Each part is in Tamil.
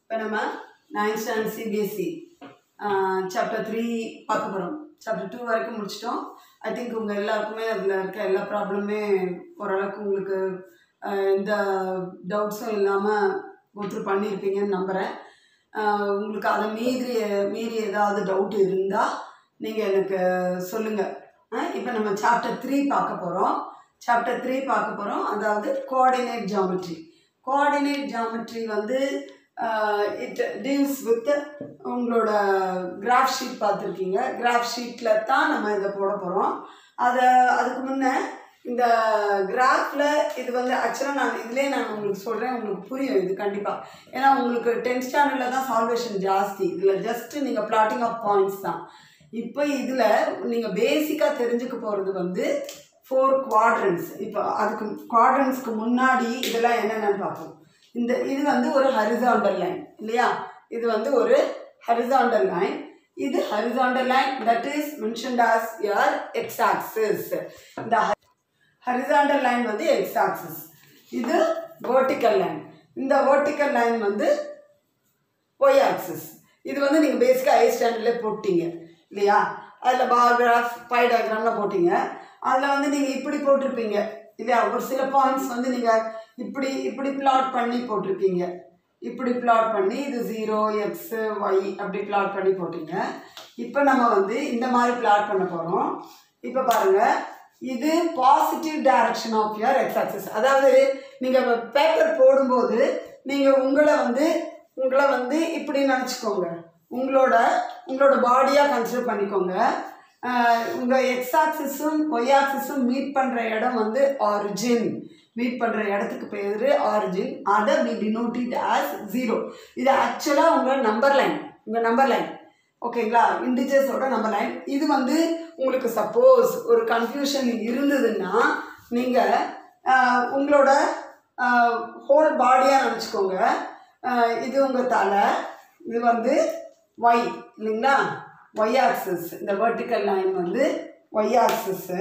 இப்போ நம்ம ninth standard CBSE chapter three பார்க்க போகிறோம் சாப்டர் டூ வரைக்கும் முடிச்சிட்டோம் ஐ திங்க் உங்கள் எல்லாருக்குமே அதில் இருக்க எல்லா ப்ராப்ளமே ஓரளவுக்கு உங்களுக்கு ஆஹ், எந்த டவுட்ஸும் இல்லாமல் ஒத்துரு பண்ணியிருப்பீங்கன்னு நம்புகிறேன் ஆஹ், உங்களுக்கு அதை மீறி மீறி ஏதாவது டவுட் இருந்தால் நீங்கள் எனக்கு சொல்லுங்கள் இப்போ நம்ம சாப்டர் த்ரீ பார்க்க போகிறோம் சாப்டர் த்ரீ பார்க்க போகிறோம் அதாவது கோஆர்டினேட் ஜாமெட்ரி கோஆர்டினேட் ஜாமெட்ரி வந்து இட் டீல்ஸ் வித் உங்களோட கிராஃப் ஷீட் பார்த்துருக்கீங்க கிராஃப் ஷீட்டில் தான் நம்ம இதை போட போகிறோம் அதை அதுக்கு முன்னே இந்த கிராஃபில் இது வந்து ஆக்சுவலாக நான் இதிலே நான் உங்களுக்கு சொல்கிறேன் உங்களுக்கு புரியும் இது கண்டிப்பாக ஏன்னா உங்களுக்கு டென்த் ஸ்டாண்டர்டில் தான் சால்வேஷன் ஜாஸ்தி இதில் ஜஸ்ட்டு நீங்கள் பிளாட்டிங் ஆஃப் பாயிண்ட்ஸ் தான் இப்போ இதில் நீங்கள் பேசிக்காக தெரிஞ்சுக்க போகிறது வந்து ஃபோர் குவாட்ரன்ஸ் இப்போ அதுக்கு குவாட்ரன்ஸ்க்கு முன்னாடி இதெல்லாம் என்னென்னு பார்ப்போம் இந்த இது வந்து ஒரு ஹரிசாண்டல் லைன் இல்லையா இது வந்து ஒரு ஹரிசாண்டல் லைன் இது horizontal line that is mentioned as your x axis இந்த ஹரிசாண்டல் லைன் வந்து எக்ஸ் ஆக்சிஸ் இது வெர்டிக்கல் லைன் இந்த வெர்டிக்கல் லைன் வந்து ஒய் ஆக்சிஸ் இது வந்து நீங்கள் பேசிக்காக ஐ ஸ்டாண்டர்டில் போட்டீங்க இல்லையா அதில் பார் கிராஃப் பை டயக்ராம்லாம் போட்டீங்க அதில் வந்து நீங்கள் இப்படி போட்டிருப்பீங்க இல்லையா ஒரு சில பாயிண்ட்ஸ் வந்து நீங்கள் இப்படி இப்படி பிளாட் பண்ணி போட்டிருக்கீங்க இப்படி பிளாட் பண்ணி இது ஜீரோ எக்ஸு ஒய் அப்படி பிளாட் பண்ணி போட்டீங்க இப்போ நம்ம வந்து இந்த மாதிரி பிளாட் பண்ண போகிறோம் இப்போ பாருங்கள் இது positive direction of your x axis அதாவது நீங்கள் பேப்பர் போடும்போது நீங்கள் உங்களை வந்து உங்களை வந்து இப்படி நினச்சிக்கோங்க உங்களோட உங்களோட பாடியாக கன்சிடர் பண்ணிக்கோங்க உங்கள் எக்ஸ் ஆக்சிஸும் ஒய் ஆக்சிஸும் மீட் பண்ணுற இடம் வந்து ஆரிஜின் மீட் பண்ணுற இடத்துக்கு பேர் ஆரிஜின் அதை வி டினோட்டிட் ஆஸ் ஜீரோ இது ஆக்சுவலாக உங்கள் நம்பர் லைன் உங்கள் நம்பர் லைன் ஓகேங்களா இண்டிஜர்ஸோட நம்பர் லைன் இது வந்து உங்களுக்கு சப்போஸ் ஒரு கன்ஃபியூஷன் இருந்ததுன்னா நீங்கள் உங்களோட ஹோல் பாடியாக நினச்சிக்கோங்க இது உங்கள் தலை இது வந்து ஒய் இல்லைங்களா ஒய் ஆக்சிஸ் இந்த வெர்டிக்கல் லைன் வந்து ஒய் ஆக்சிஸ்ஸு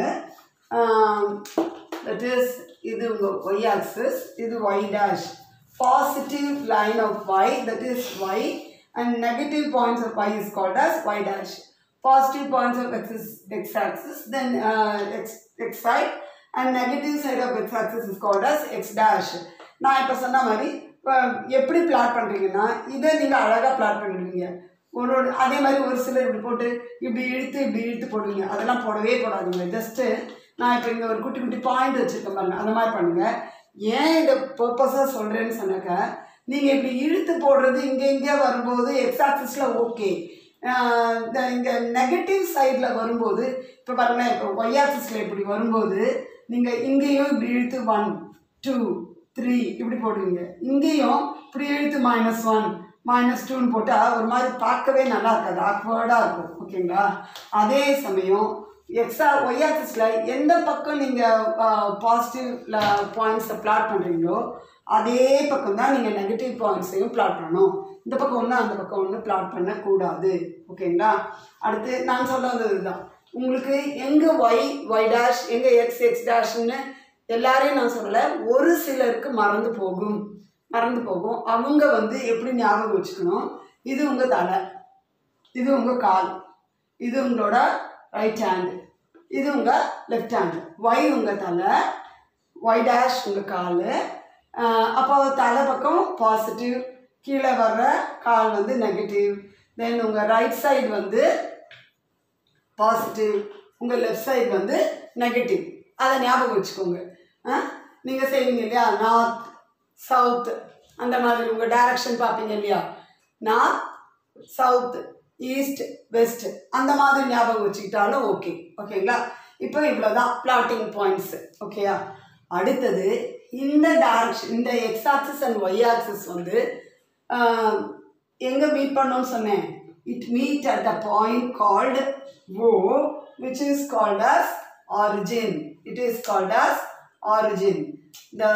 தட் இஸ் இது உங்கள் ஒய் ஆக்சிஸ் இது y dash positive line of y that is y and negative points of y is called as y dash. Positive points of x is x axis, then uh, x, x side, and negative side of x axis is called as x dash. நான் இப்போ சொன்ன மாதிரி அஹ், எப்படி பிளாட் பண்ணுறீங்கன்னா இதை நீங்கள் அழகாக பிளாட் பண்ணிடுவீங்க ஒரு ஒரு அதே மாதிரி ஒரு சிலர் இப்படி போட்டு இப்படி இழுத்து இப்படி இழுத்து போடுவீங்க அதெல்லாம் போடவே போடாதீங்க ஜஸ்ட்டு நான் இப்போ இங்கே ஒரு குட்டி குட்டி பாயிண்ட் வச்சுருக்கேன் பாருங்க அந்த மாதிரி பண்ணுங்கள் ஏன் இதை பர்பஸாக சொல்கிறேன்னு சொன்னாக்க நீங்கள் இப்படி இழுத்து போடுறது இங்கே இங்கே வரும்போது எக்ஸ் ஆக்சிஸில் ஓகே இந்த இங்கே நெகட்டிவ் சைடில் வரும்போது இப்போ பாருங்களேன் இப்போ ஒய் ஆக்சிஸில் இப்படி வரும்போது நீங்கள் இங்கேயும் இப்படி இழுத்து ஒன் டூ த்ரீ இப்படி போடுவீங்க இங்கேயும் இப்படி இழுத்து மைனஸ் ஒன் மைனஸ் டூன்னு போட்டால் ஒரு மாதிரி பார்க்கவே நல்லா இருக்காது ஆக்வர்டாக இருக்கும் ஓகேங்களா அதே சமயம் எக்ஸா ஒய் ஆக்சிஸில் எந்த பக்கம் நீங்கள் பாசிட்டிவ் பாயிண்ட்ஸை பிளாட் பண்ணுறீங்களோ அதே பக்கம் தான் நீங்கள் நெகட்டிவ் பாயிண்ட்ஸையும் பிளாட் பண்ணணும் இந்த பக்கம் ஒன்று அந்த பக்கம் ஒன்று பிளாட் பண்ணக்கூடாது ஓகேங்களா அடுத்து நான் சொல்ல வந்தது தான் உங்களுக்கு எங்கே ஒய் ஒய் டேஷ் எங்கே எக்ஸ் எக்ஸ் டேஷ்னு எல்லாரையும் நான் சொல்லலை ஒரு சிலருக்கு மறந்து போகும் மறந்து போகும் அவங்க வந்து எப்படி ஞாபகம் வச்சுக்கணும் இது உங்கள் தலை இது உங்கள் கால் இது உங்களோட ரைட் ஹேண்டு இது உங்கள் லெஃப்ட் ஹேண்டு ஒய் உங்கள் தலை ஒய் டேஷ் உங்கள் கால் அப்போ தலை பக்கம் பாசிட்டிவ் கீழே வர்ற கால் வந்து நெகட்டிவ் தென் உங்கள் ரைட் சைடு வந்து பாசிட்டிவ் உங்கள் லெஃப்ட் சைடு வந்து நெகட்டிவ் அதை ஞாபகம் வச்சுக்கோங்க நீங்கள் செய்வீங்க இல்லையா நார்த் சவுத் அந்த மாதிரி உங்கள் டைரக்ஷன் பார்ப்பீங்க இல்லையா நார்த் சவுத் ஈஸ்ட் வெஸ்ட் அந்த மாதிரி ஞாபகம் வச்சுக்கிட்டாலும் ஓகே ஓகேங்களா இப்போ இவ்வளோ தான் பிளாட்டிங் பாயிண்ட்ஸு ஓகேயா அடுத்தது இந்த டைரக்ஷன் இந்த x axis and y axis வந்து எங்கே மீட் பண்ணோம்னு சொன்னேன் it meet at a point called O which is called as origin it is called as origin the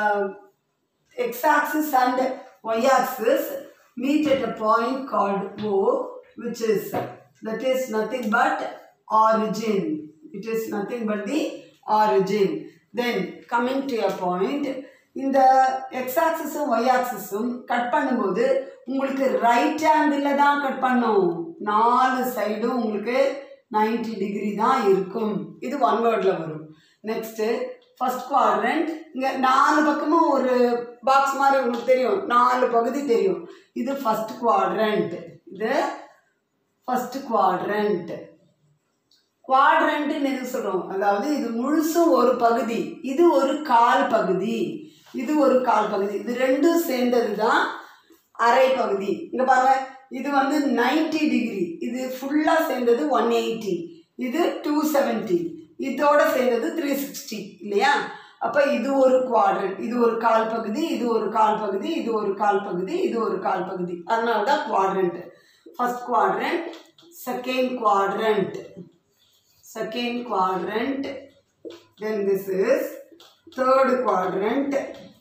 x-axis and y-axis meet at a point called O, which is that is nothing but origin. It is nothing but the origin. Then coming to a point, இந்த எக்ஸ் ஆக்சிஸும் ஒய் ஆக்சிஸும் கட் பண்ணும்போது உங்களுக்கு ரைட் ஹேண்டில் தான் கட் பண்ணும் நாலு சைடும் உங்களுக்கு 90 டிகிரி தான் இருக்கும் இது ஒன் வேர்டில் வரும் நெக்ஸ்ட்டு ஃபர்ஸ்ட் குவாட்ரண்ட் இங்கே நாலு பக்கமும் ஒரு பாக்ஸ் மாதிரி உங்களுக்கு தெரியும் நாலு பகுதி தெரியும் இது ஃபர்ஸ்ட் குவாட்ரண்ட் இது ஃபர்ஸ்ட் குவாட்ரண்ட் குவாட்ரண்ட்னு எது சொல்கிறோம் அதாவது இது முழுசும் ஒரு பகுதி இது ஒரு கால் பகுதி இது ஒரு கால் பகுதி இது ரெண்டும் சேர்ந்தது தான் அரை பகுதி இங்கே பாருங்க இது வந்து 90 டிகிரி இது ஃபுல்லாக சேர்ந்தது ஒன் எயிட்டி இது டூ செவன்ட்டி இதோட சேர்ந்தது த்ரீ சிக்ஸ்டி இல்லையா அப்போ இது ஒரு குவாட்ரண்ட் இது ஒரு கால் பகுதி இது ஒரு கால் பகுதி இது ஒரு கால் பகுதி இது ஒரு கால் பகுதி அதனால தான் quadrant first quadrant second quadrant second quadrant then this is third quadrant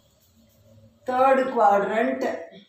third quadrant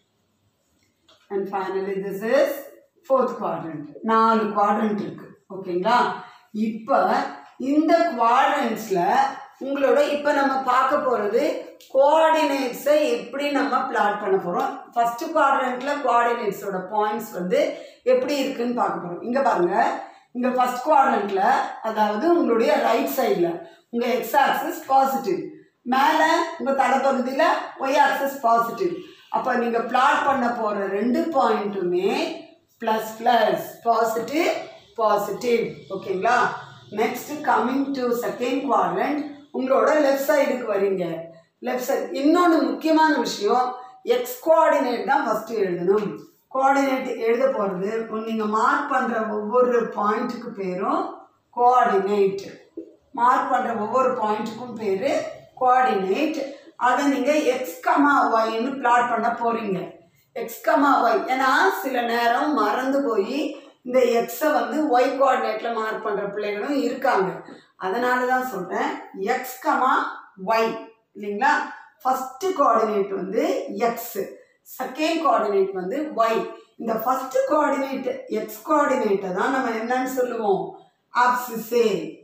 and finally this is fourth quadrant நாலு quadrant இருக்கு ஓகேங்களா இப்போ இந்த குவாட்ரண்ட்ஸில் உங்களோட இப்போ நம்ம பார்க்க போகிறது கோஆர்டினேட்ஸை எப்படி நம்ம பிளாட் பண்ண போகிறோம் ஃபஸ்ட்டு குவாட்ரண்ட்டில் கோஆர்டினேட்ஸோட பாயிண்ட்ஸ் வந்து எப்படி இருக்குன்னு பார்க்க போகிறோம் இங்கே பாருங்கள் இங்கே ஃபஸ்ட் குவாட்ரண்ட்டில் அதாவது உங்களுடைய ரைட் சைடில் உங்கள் எக்ஸ் ஆக்சிஸ் பாசிட்டிவ் மேலே உங்கள் தலைப்பகுதியில் ஒய் ஆக்சிஸ் பாசிட்டிவ் அப்போ நீங்கள் பிளாட் பண்ண போகிற ரெண்டு பாயிண்ட்டுமே ப்ளஸ் ப்ளஸ் பாசிட்டிவ் பாசிட்டிவ் ஓகேங்களா next coming to second quadrant உங்களோட லெஃப்ட் சைடுக்கு வரீங்க லெஃப்ட் சைடு இன்னொன்று முக்கியமான விஷயம் எக்ஸ் கோஆர்டினேட் தான் ஃபஸ்ட்டு எழுதணும் கோஆர்டினேட் எழுத போகிறது நீங்கள் மார்க் பண்ணுற ஒவ்வொரு பாயிண்ட்டுக்கு பேரும் கோஆர்டினேட் மார்க் பண்ணுற ஒவ்வொரு பாயிண்ட்டுக்கும் பேர் கோஆர்டினேட் அதை நீங்கள் எக்ஸ் கமா ஒய்னு பிளாட் பண்ண போகிறீங்க எக்ஸ் கமா ஒய் ஏன்னா சில நேரம் மறந்து போய் இந்த எக்ஸை வந்து ஒய் கோஆர்டினேட்டில் மார்க் பண்ணுற பிள்ளைகளும் இருக்காங்க அதனால தான் சொல்கிறேன் எக்ஸ் கமா ஒய் இல்லைங்களா ஃபஸ்ட்டு கோஆர்டினேட் வந்து எக்ஸு செகண்ட் கோஆர்டினேட் வந்து ஒய் இந்த ஃபர்ஸ்ட் கோஆர்டினேட் எக்ஸ் கோஆர்டினேட்டை தான் நம்ம என்னன்னு சொல்லுவோம் ஆப்சிசே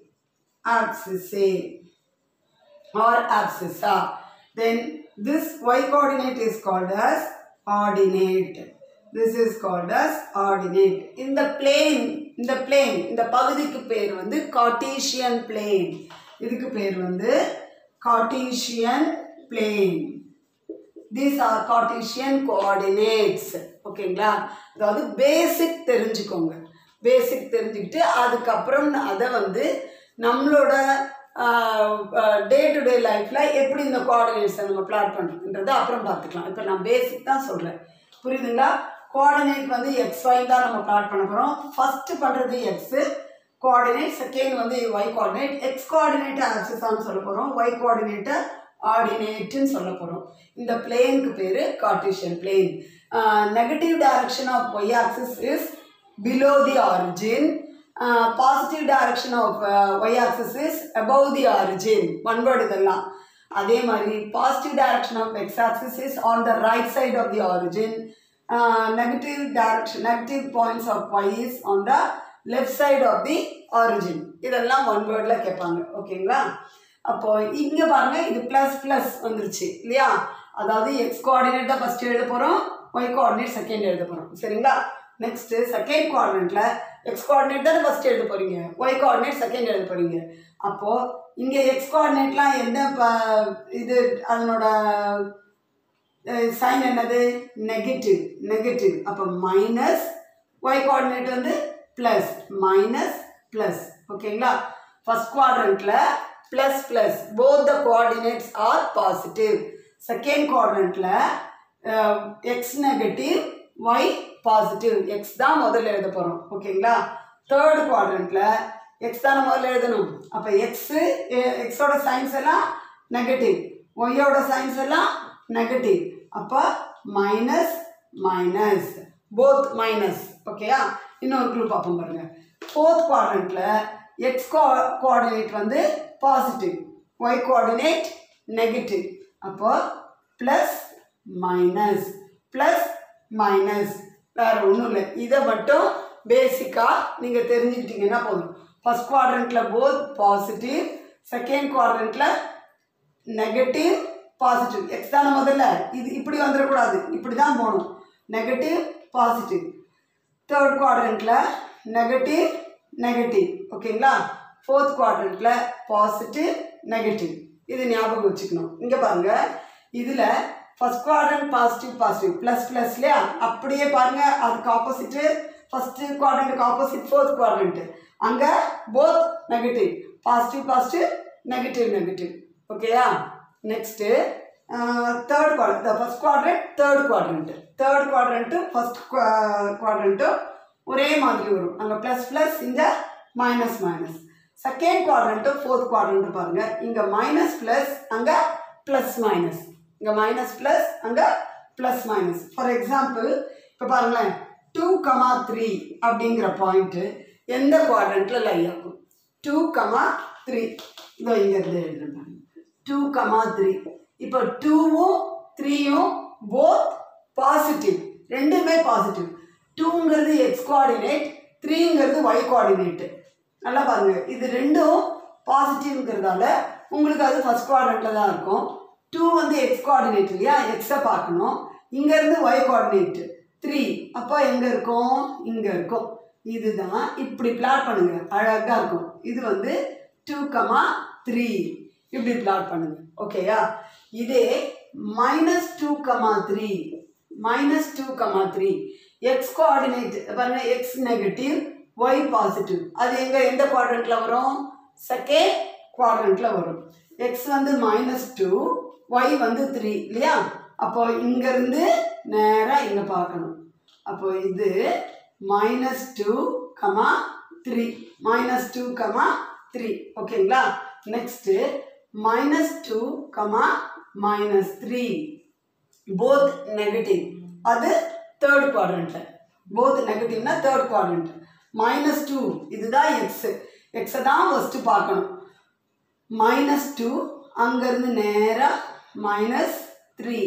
ஆப்சிசே or abscissa. Then this y coordinate is called as ordinate. This is called as ordinate. இந்த plane இந்த plane இந்த பகுதிக்கு பேர் வந்து கார்டீசியன் plane. இதுக்கு பேர் வந்து Cartesian plane. These are Cartesian coordinates ஓகேங்களா அதாவது பேசிக் தெரிஞ்சுக்கோங்க பேசிக் தெரிஞ்சுக்கிட்டு அதுக்கப்புறம் அதை வந்து நம்மளோட டே டு டே லைஃப்பில் எப்படி இந்த கோஆர்டினேட்ஸை நம்ம பிளாட் பண்ணுறதுன்றதை அப்புறம் பார்த்துக்கலாம் இப்போ நான் பேசிக் தான் சொல்கிறேன் புரியுதுங்களா கோஆர்டினேட் வந்து எக்ஸ் ஒய் தான் நம்ம பிளாட் பண்ண போகிறோம் ஃபஸ்ட்டு பண்ணுறது எக்ஸு கோஆர்டினேட் செகண்ட் வந்து ஒய் கோஆர்டினேட் எக்ஸ் கோஆர்டினேட்டை ஆக்சிஸான்னு சொல்ல போகிறோம் ஒய் கோஆர்டினேட்டை ஆர்டினேட்டுன்னு சொல்ல போகிறோம் இந்த பிளேனுக்கு பேர் cartesian plane negative direction of y axis is below the origin positive direction of y axis is above the origin one word இதெல்லாம் அதே மாதிரி positive direction of x axis is on the right side of the origin negative direction negative points of y is on the left side of the origin இதெல்லாம் ஒன் வேர்டில் கேட்பாங்க ஓகேங்களா அப்போ இங்கே பாருங்க இது ப்ளஸ் ப்ளஸ் வந்துருச்சு இல்லையா அதாவது எக்ஸ் கோஆர்டினேட்டாக ஃபஸ்ட்டு எழுத போகிறோம் ஒய் கோஆர்டினேட் செகண்ட் எழுத போகிறோம் சரிங்களா நெக்ஸ்ட்டு செகண்ட் குவாட்ரண்ட்டில் எக்ஸ் கோஆர்டினேட் தானே ஃபஸ்ட் எழுத போகிறீங்க ஒய் கோஆர்டினேட் செகண்ட் எழுத போகிறீங்க அப்போது இங்கே எக்ஸ் கோஆர்டினேட்லாம் என்ன ப இது அதனோட சைன் என்னது நெகட்டிவ் நெகட்டிவ் அப்போ மைனஸ் ஒய் கோஆர்டினேட் வந்து ப்ளஸ் மைனஸ் ப்ளஸ் ஓகேங்களா ஃபஸ்ட் குவாட்ரண்ட்டில் plus plus both the coordinates are positive second குவாட்ரண்ட்டில் x negative y positive x தான் முதல்ல எழுத போகிறோம் ஓகேங்களா தேர்ட் குவாட்ரண்ட்டில் எக்ஸ் தானே முதல்ல எழுதணும் அப்போ எக்ஸு எக்ஸோட சயின்ஸ் எல்லாம் நெகட்டிவ் ஒய்யோட சயின்ஸ் எல்லாம் நெகட்டிவ் அப்போ மைனஸ் மைனஸ் போத் மைனஸ் ஓகேயா இன்னொரு க்ளூ பார்ப்போம் பாருங்க ஃபோர்த் குவாட்ரண்ட்டில் எக்ஸ் கோ கோஆர்டினேட் வந்து பாசிட்டிவ் ஒய் கோஆர்டினேட் நெகட்டிவ் அப்போ ப்ளஸ் மைனஸ் ப்ளஸ் மைனஸ் வேறு ஒன்றும் இல்லை இதை மட்டும் பேசிக்காக நீங்கள் தெரிஞ்சுக்கிட்டீங்கன்னா போதும் ஃபஸ்ட் குவாட்ரண்ட்டில் போத் பாசிட்டிவ் செகண்ட் குவாட்ரண்ட்டில் நெகட்டிவ் பாசிட்டிவ் எக்ஸ் தானே முதல்ல இது இப்படி வந்துடக்கூடாது இப்படி தான் போகணும் நெகட்டிவ் பாசிட்டிவ் தேர்ட் குவாட்ரண்ட்டில் நெகட்டிவ் நெகட்டிவ் ஓகேங்களா ஃபோர்த் குவாட்ரண்ட்டில் பாசிட்டிவ் நெகட்டிவ் இது ஞாபகம் வச்சுக்கணும் இங்கே பாருங்க இதில் first quadrant positive positive plus plus இல்லையா அப்படியே பாருங்க அதுக்கு ஆப்போசிட்டு ஃபஸ்ட்டு குவாட்ரண்ட்டுக்கு ஆப்போசிட் ஃபோர்த் குவாட்ரண்ட்டு அங்கே both negative positive positive negative negative ஓகேயா next third quadrant first quadrant third quadrant third quadrant first குவாட்ரண்ட்டும் ஒரே மாதிரி வரும் அங்கே ப்ளஸ் ப்ளஸ் இங்கே minus minus second quadrant fourth quadrant பாருங்க இங்கே மைனஸ் ப்ளஸ் அங்கே ப்ளஸ் மைனஸ் இங்கே மைனஸ் ப்ளஸ் அங்கே ப்ளஸ் மைனஸ் ஃபார் எக்ஸாம்பிள் இப்போ பாருங்களேன் டூ கமா த்ரீ அப்படிங்கிற பாயிண்ட்டு எந்த குவாட்ரண்ட்டில் லை ஆகும் டூ கமா த்ரீ இதோ இங்கேருந்து எழுதுறேன் டூ கமா த்ரீ இப்போ டூவும் த்ரீயும் போத் பாசிட்டிவ் ரெண்டுமே பாசிட்டிவ் டூங்கிறது எக்ஸ் கோஆர்டினேட் த்ரீங்கிறது ஒய் கோஆர்டினேட்டு நல்லா பாருங்க இது ரெண்டும் பாசிட்டிவ்ங்கிறதால உங்களுக்கு அது ஃபர்ஸ்ட் குவாட்ரண்ட்டில் தான் இருக்கும் டூ வந்து எக்ஸ் கோஆர்டினேட் இல்லையா எக்ஸை பார்க்கணும் இங்கேருந்து ஒய் கோஆர்டினேட் த்ரீ அப்போ எங்கே இருக்கும் இங்கே இருக்கும் இதுதான் இப்படி பிளாட் பண்ணுங்க அழகாக இருக்கும் இது வந்து டூ கமா த்ரீ இப்படி பிளாட் பண்ணுங்க ஓகேயா இதே minus two comma three minus two comma three x coordinate பாருங்க எக்ஸ் நெகட்டிவ் ஒய் பாசிட்டிவ் அது எங்கே எந்த குவாட்ரண்ட்டில் வரும் செகண்ட் குவாட்ரண்ட்டில் வரும் எக்ஸ் வந்து மைனஸ் டூ ஒய் வந்து த்ரீ இல்லையா அப்போ இங்கேருந்து நேராக இங்கே பார்க்கணும் அப்போ இது minus two comma three minus two comma three ஓகேங்களா next minus two comma minus three both negative அது தேர்ட் குவாட்ரண்ட்டில் போத் நெகட்டிவ்னா தேர்ட் குவாட்ரண்ட் மைனஸ் டூ இதுதான் எக்ஸு எக்ஸை தான் ஃபஸ்ட்டு பார்க்கணும் மைனஸ் டூ அங்கேருந்து நேராக minus three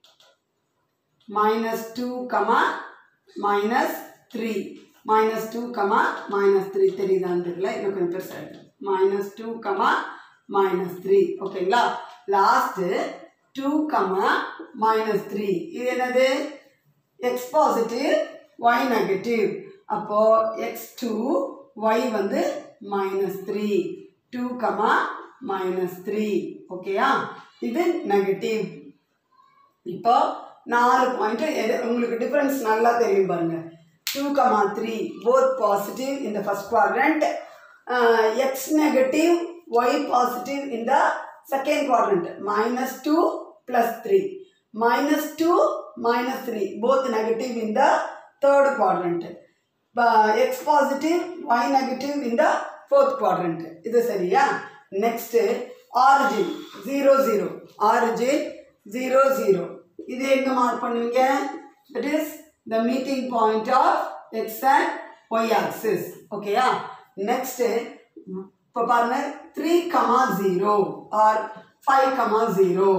minus two comma minus three minus two comma minus three தெரியுதான்னு தெரியல இன்னும் கொஞ்சம் பெருசாக minus two comma minus three ஓகேங்களா last two comma minus three இது என்னது எக்ஸ் பாசிட்டிவ் ஒய் நெகட்டிவ் அப்போது எக்ஸ் டூ ஒய் வந்து minus three two comma minus three ஓகேயா இது நெகட்டிவ் இப்போ நாலு பாயிண்ட் எது உங்களுக்கு டிஃப்ரென்ஸ் நல்லா தெரியும் பாருங்க two comma three both positive இந்த first quadrant x negative y positive in the second quadrant minus 2 plus 3 minus 2 minus 3 both negative in the third quadrant uh, x positive y negative in the fourth quadrant இது சரியா next origin 0 0 origin 0 0 இது எங்க மார்க் பண்ணுவீங்க that is the meeting point of x and y axis ஓகேயா next இப்போ பாருங்க three comma zero or five comma zero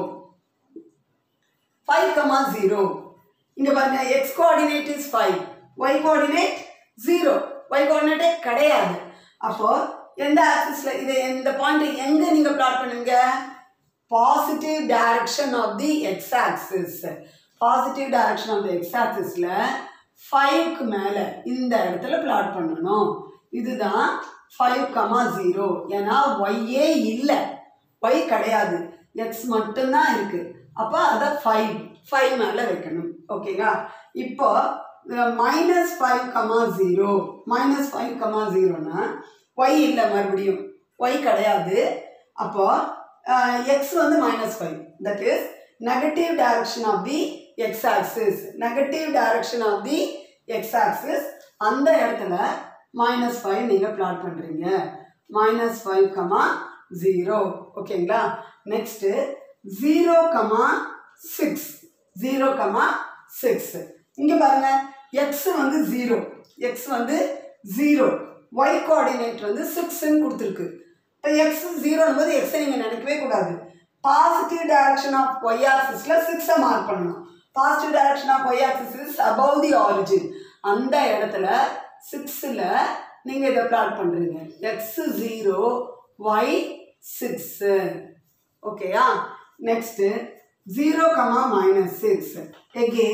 five comma zero இங்கே பாருங்க x coordinate is five y coordinate zero y கோஆர்டினேட்டே கிடையாது அப்போ எந்த ஆக்சிஸில் இதை இந்த பாயிண்ட் எங்கே நீங்கள் பிளாட் பண்ணுவீங்க positive direction of the x axis positive direction of the x ஆக்சிஸில் ஃபைவ்க்கு மேலே இந்த இடத்துல பிளாட் பண்ணணும் இதுதான் ஃபைவ் கமா ஜீரோ ஏன்னா ஒய்யே இல்லை ஒய் கிடையாது எக்ஸ் மட்டும்தான் இருக்குது அப்போ அதை ஃபைவ் ஃபைவ் மேலே வைக்கணும் ஓகேங்களா இப்போ minus five comma zero minus five comma ஜீரோனா ஒய் இல்லை மறுபடியும் ஒய் கிடையாது அப்போ எக்ஸ் வந்து minus five that is negative direction of the x axis negative direction of the x axis அந்த இடத்துல மைனஸ் ஃபைவ் நீங்கள் பிளாட் பண்ணுறீங்க மைனஸ் ஃபைவ் கமா ஜீரோ ஓகேங்களா next zero comma six zero comma six இங்கே பாருங்க எக்ஸ் வந்து ஜீரோ எக்ஸ் வந்து ஜீரோ ஒய் கோஆர்டினேட் வந்து சிக்ஸ்ன்னு கொடுத்துருக்கு இப்போ எக்ஸ் ஜீரோன்னு போது எக்ஸை நீங்கள் நினைக்கவே கூடாது பாசிட்டிவ் டைரக்ஷன் ஆஃப் ஒய் ஆக்சிஸில் சிக்ஸை மார்க் பண்ணணும் positive direction of y axis is above the origin அந்த இடத்துல சிக்ஸில் நீங்கள் இதை பிளாட் பண்ணுறீங்க எக்ஸ் ஜீரோ ஒய் சிக்ஸு ஓகேயா next zero comma minus six again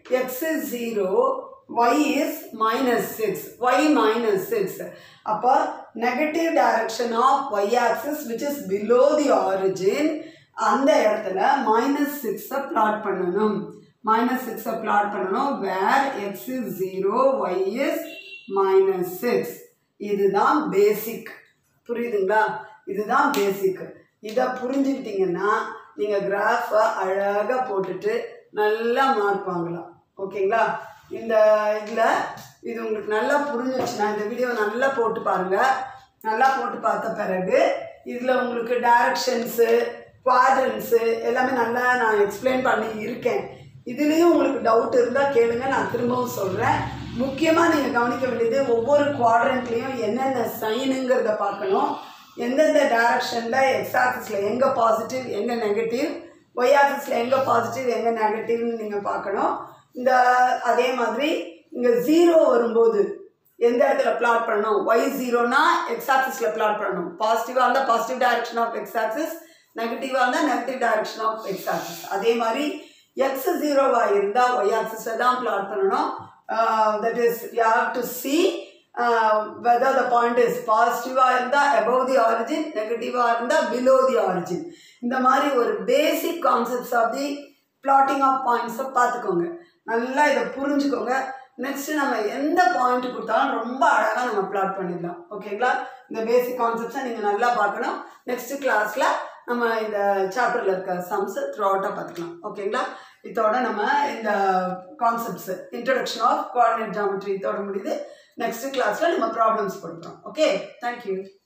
x is zero y is minus six y minus six அப்போ negative direction of y axis which is below the origin அந்த இடத்துல மைனஸ் சிக்ஸை பிளாட் பண்ணணும் மைனஸ் சிக்ஸை பிளாட் பண்ணணும் where x is zero y is minus six இதுதான் பேசிக் புரியுதுங்களா இதுதான் பேசிக் இதை புரிஞ்சுக்கிட்டீங்கன்னா நீங்கள் கிராஃபை அழகாக போட்டுட்டு நல்லா மார்க் வாங்கலாம் ஓகேங்களா இந்த இதில் இது உங்களுக்கு நல்லா புரிஞ்சிச்சுன்னா இந்த வீடியோ நல்லா போட்டு பாருங்கள் நல்லா போட்டு பார்த்த பிறகு இதில் உங்களுக்கு டைரக்ஷன்ஸு குவாட்ரன்ஸு எல்லாமே நல்லா நான் எக்ஸ்பிளைன் பண்ணி இருக்கேன் இதுலேயும் உங்களுக்கு டவுட் இருந்தால் கேளுங்க நான் திரும்பவும் சொல்கிறேன் முக்கியமாக நீங்கள் கவனிக்க வேண்டியது ஒவ்வொரு குவாட்ரண்ட்லேயும் என்னென்ன சைனுங்கிறத பார்க்கணும் எந்தெந்த டைரக்ஷனில் எக்ஸ் ஆக்சிஸில் எங்கே பாசிட்டிவ் எங்கே நெகட்டிவ் ஒய் ஆக்சிஸில் எங்கே பாசிட்டிவ் எங்கே நெகட்டிவ்னு நீங்கள் பார்க்கணும் இந்த அதே மாதிரி இங்கே ஜீரோ வரும்போது எந்த இடத்துல பிளாட் பண்ணணும் ஒய் ஜீரோனா எக்ஸ் ஆக்சிஸில் பிளாட் பண்ணணும் பாசிட்டிவாக இருந்தால் positive direction of x axis நெகட்டிவாக இருந்தால் negative direction of x axis அதே மாதிரி எக்ஸ் ஜீரோவாக இருந்தால் ஒய் ஆக்சிஸில் தான் பிளாட் பண்ணணும் that is you have to see whether the point is பாசிட்டிவாக இருந்தால் அபவ் தி ஆரிஜின் நெகட்டிவாக இருந்தால் பிலோ தி ஆரிஜின் இந்த மாதிரி ஒரு basic concepts of the plotting of பாயிண்ட்ஸை பார்த்துக்கோங்க நல்லா இதை புரிஞ்சுக்கோங்க நெக்ஸ்ட்டு நம்ம எந்த பாயிண்ட் கொடுத்தாலும் ரொம்ப அழகாக நம்ம பிளாட் பண்ணிடலாம் ஓகேங்களா இந்த பேசிக் கான்செப்ட்ஸை நீங்கள் நல்லா பார்க்கணும் நெக்ஸ்ட் கிளாஸில் நம்ம இந்த சாப்டரில் இருக்க சம்ஸை த்ரூ அவுட்டாக பார்த்துக்கலாம் ஓகேங்களா இதோட நம்ம இந்த concepts introduction of coordinate geometry இதோட முடியுது நெக்ஸ்ட் கிளாஸில் நம்ம ப்ராப்ளம்ஸ் கொடுக்குறோம் ஓகே தேங்க்யூ